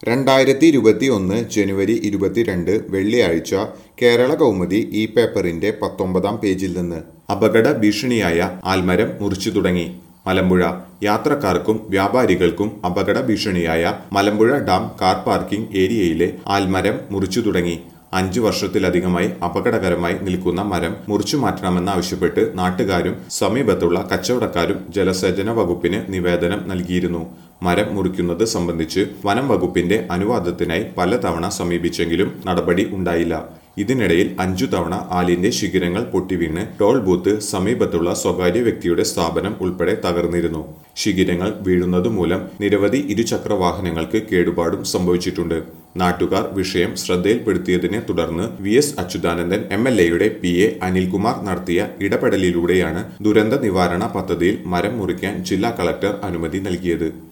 രണ്ടായിരത്തി ഇരുപത്തി ഒന്ന് ജനുവരി ഇരുപത്തിരണ്ട് വെള്ളിയാഴ്ച കേരള കൗമുദി ഈ പേപ്പറിന്റെ പത്തൊമ്പതാം പേജിൽ നിന്ന് അപകട ഭീഷണിയായ ആൽമരം മുറിച്ചു തുടങ്ങി മലമ്പുഴ യാത്രക്കാർക്കും വ്യാപാരികൾക്കും അപകട ഭീഷണിയായ മലമ്പുഴ ഡാം കാർ പാർക്കിംഗ് ഏരിയയിലെ ആൽമരം മുറിച്ചു തുടങ്ങി അഞ്ചു വർഷത്തിലധികമായി അപകടകരമായി നിൽക്കുന്ന മരം മുറിച്ചു മാറ്റണമെന്നാവശ്യപ്പെട്ട് നാട്ടുകാരും സമീപത്തുള്ള കച്ചവടക്കാരും ജലസേചന വകുപ്പിന് നിവേദനം നൽകിയിരുന്നു മരം മുറിക്കുന്നത് സംബന്ധിച്ച് വനം വകുപ്പിന്റെ അനുവാദത്തിനായി പലതവണ സമീപിച്ചെങ്കിലും നടപടി ഉണ്ടായില്ല ഇതിനിടയിൽ അഞ്ചു തവണ ആലിന്റെ ശിഖരങ്ങൾ പൊട്ടിവീണ് ടോൾ ബൂത്ത് സമീപത്തുള്ള സ്വകാര്യ വ്യക്തിയുടെ സ്ഥാപനം ഉൾപ്പെടെ തകർന്നിരുന്നു ശിഖരങ്ങൾ വീഴുന്നതുമൂലം നിരവധി ഇരുചക്ര വാഹനങ്ങൾക്ക് കേടുപാടും സംഭവിച്ചിട്ടുണ്ട് നാട്ടുകാർ വിഷയം ശ്രദ്ധയിൽപ്പെടുത്തിയതിനെ തുടർന്ന് V S Achuthanandan M L എയുടെ പി എ അനിൽകുമാർ നടത്തിയ ഇടപെടലിലൂടെയാണ് ദുരന്ത നിവാരണ പദ്ധതിയിൽ മരം മുറിക്കാൻ ജില്ലാ കളക്ടർ അനുമതി നൽകിയത്